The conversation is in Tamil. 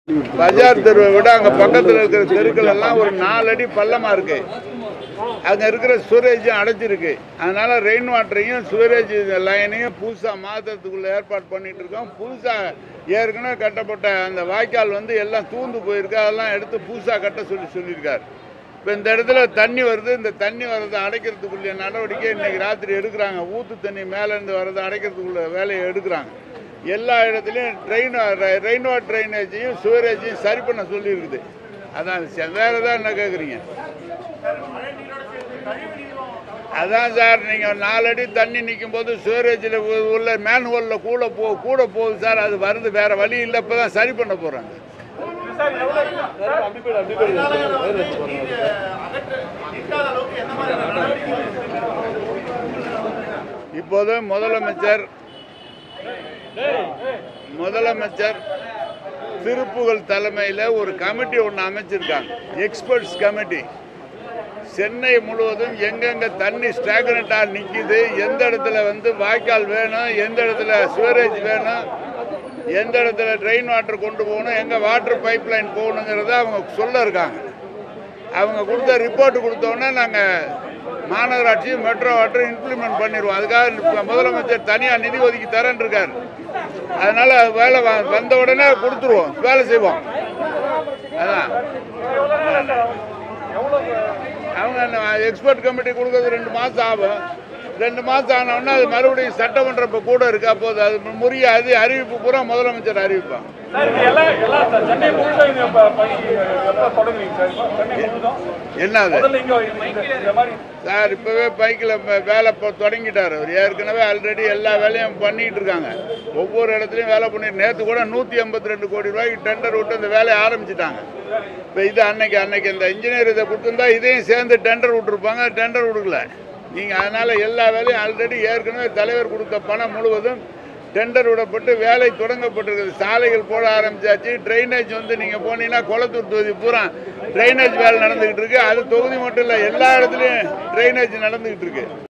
பஜார் தெருவை விட அங்க பக்கத்துல இருக்கிற தெருக்கள் எல்லாம் ஒரு நாலு அடி பள்ளமா இருக்கு அங்க இருக்கிற சுவரேஜும் அடைச்சிருக்கு அதனால ரெயின் வாட்டரையும் சுவரேஜ் லைனையும் புதுசா மாத்துறதுக்குள்ள ஏற்பாடு பண்ணிட்டு இருக்கோம் புதுசா ஏற்கனவே கட்டப்பட்ட அந்த வாய்க்கால் வந்து எல்லாம் தூந்து போயிருக்கு அதெல்லாம் எடுத்து புதுசா கட்ட சொல்லி சொல்லியிருக்காரு இப்போ இந்த இடத்துல தண்ணி வருது இந்த தண்ணி வர்றதை அடைக்கிறதுக்குள்ள நடவடிக்கை இன்னைக்கு ராத்திரி எடுக்கிறாங்க ஊத்து தண்ணி மேலேருந்து வர்றதை அடைக்கிறதுக்குள்ள வேலையை எடுக்கிறாங்க எல்லா இடத்துலையும் ட்ரெயின் ரெயின் வாட்டர் ட்ரைனேஜையும் சுவரேஜையும் சரி பண்ண சொல்லியிருக்குது அதான் விஷயம் வேற ஏதாவது என்ன கேட்குறீங்க அதான் சார் நீங்கள் நாலு அடி தண்ணி நிற்கும் போது சுவரேஜில் உள்ள மேன்ஹோலில் கூட போ கூட போகுது சார் அது வருது வேற வழி இல்லை இப்போ தான் சரி பண்ண போகிறாங்க இப்போது முதலமைச்சர் முதலமைச்சர் திருப்புகழ் தலைமையில் ஒரு கமிட்டி ஒன்று அமைச்சிருக்காங்க எக்ஸ்பர்ட்ஸ் கமிட்டி சென்னை முழுவதும் எங்கெங்க தண்ணி ஸ்டாக்னட்டாக நிற்கிது எந்த இடத்துல வந்து வாய்க்கால் வேணும் எந்த இடத்துல சுவரேஜ் வேணும் எந்த இடத்துல ட்ரெயின் வாட்டர் கொண்டு போகணும் எங்கே வாட்டர் பைப் லைன் போகணுங்கிறத அவங்க சொல்ல இருக்காங்க அவங்க கொடுத்த ரிப்போர்ட் கொடுத்தோன்னே நாங்கள் மாநகராட்சி மெட்ரோ வாட்டர் இம்ப்ளிமெண்ட் பண்ணிடுவோம் அதுக்காக இப்ப முதலமைச்சர் தனியாக நிதி ஒதுக்கி தரேன் இருக்கார் அதனால வேலை வ- வந்த உடனே கொடுத்துருவோம் வேலை செய்வோம் அதான் அவங்க அந்த எக்ஸ்பர்ட் கமிட்டி கொடுக்கறது ரெண்டு மாதம் ஆகும் ரெண்டு மாதம் ஆனவுடனே அது மறுபடியும் சட்டமன்றம் இப்போ கூட இருக்கு அப்போது அது முடியாது அறிவிப்பு பூரா முதலமைச்சர் அறிவிப்பான் சார் இது எல்லா எல்லா சார் சென்னை முழுதும் இது ப- பணி எப்ப தொடங்குவீங்க சார் இப்போ சென்னை முழுதும் என்ன அது முதல்ல இங்க இந்த- இந்த மாதிரி சார் இப்போவே பைக்கில் வேலை இப்போ தொடங்கிட்டார் அவர் ஏற்கனவே ஆல்ரெடி எல்லா வேலையும் பண்ணிட்டு இருக்காங்க ஒவ்வொரு இடத்துலையும் வேலை பண்ணிட்டு நேற்று கூட நூற்றி எண்பத்தி ரெண்டு கோடி ரூபாய்க்கு டெண்டர் விட்டு அந்த வேலையை ஆரம்பிச்சிட்டாங்க இப்போ இது அன்னைக்கு அன்னைக்கு இந்த இன்ஜினியர் இதை கொடுத்துருந்தா இதையும் சேர்ந்து டெண்டர் விட்டுருப்பாங்க டெண்டர் கொடுக்கல நீங்கள் அதனால் எல்லா வேலையும் ஆல்ரெடி ஏற்கனவே தலைவர் கொடுத்த பணம் முழுவதும் டெண்டர் விடப்பட்டு வேலை தொடங்கப்பட்டிருக்குது சாலைகள் போட ஆரம்பிச்சாச்சு ட்ரைனேஜ் வந்து நீங்கள் போனீங்கன்னா குளத்தூர் தொகுதி பூரா ட்ரைனேஜ் வேலை நடந்துக்கிட்டு இருக்கு அது தொகுதி மட்டும் இல்லை எல்லா இடத்துலையும் ட்ரைனேஜ் நடந்துக்கிட்டு இருக்கு